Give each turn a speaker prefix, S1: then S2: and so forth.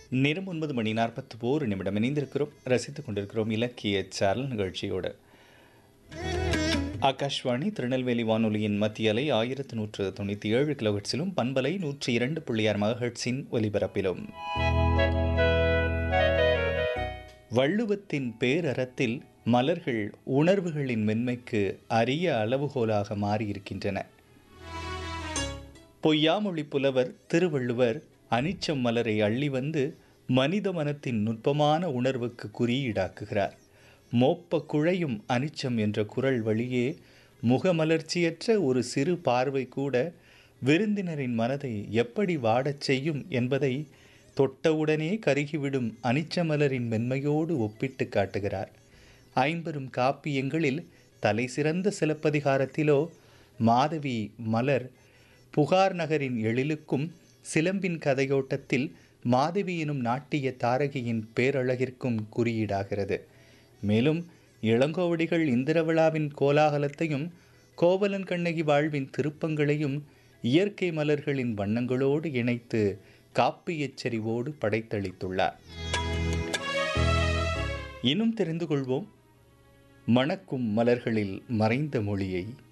S1: நேரம் ஒன்பது மணி நாற்பத்தி ஓரு நிமிடம் இணைந்திருக்கிறோம் ரசித்துக் கொண்டிருக்கிறோம் இலக்கிய சாரல் நிகழ்ச்சியோடு ஆகாஷ்வாணி திருநெல்வேலி வானொலியின் மத்திய அலை ஆயிரத்து நூற்று தொண்ணூற்றி ஏழு கிலோஹெட்ஸிலும் பண்பலை நூற்றி இரண்டு புள்ளியார் மகஹெட்ஸின் ஒலிபரப்பிலும் வள்ளுவத்தின் பேரறத்தில் மலர்கள் உணர்வுகளின் மென்மைக்கு அரிய அளவுகோலாக மாறியிருக்கின்றன பொய்யாமொழி புலவர் திருவள்ளுவர் அனிச்சம் மலரை அள்ளி வந்து மனித மனத்தின் நுட்பமான உணர்வுக்கு குறியீடாக்குகிறார் மோப்ப குழையும் அனிச்சம் என்ற குரல் வழியே முகமலர்ச்சியற்ற ஒரு சிறு பார்வை கூட விருந்தினரின் மனதை எப்படி வாடச் செய்யும் என்பதை தொட்டவுடனே கருகிவிடும் அனிச்சமலரின் மென்மையோடு ஒப்பிட்டு காட்டுகிறார் ஐம்பெரும் காப்பியங்களில் தலை சிறந்த சிலப்பதிகாரத்திலோ மாதவி மலர் புகார் நகரின் எழிலுக்கும் சிலம்பின் கதையோட்டத்தில் மாதவி எனும் நாட்டிய தாரகியின் பேரழகிற்கும் குறியீடாகிறது மேலும் இளங்கோவடிகள் இந்திரவிழாவின் கோலாகலத்தையும் கோவலன் கண்ணகி வாழ்வின் திருப்பங்களையும் இயற்கை மலர்களின் வண்ணங்களோடு இணைத்து காப்பியச் செறிவோடு படைத்தளித்துள்ளார் இன்னும் தெரிந்து கொள்வோம் மணக்கும் மலர்களில் மறைந்த மொழியை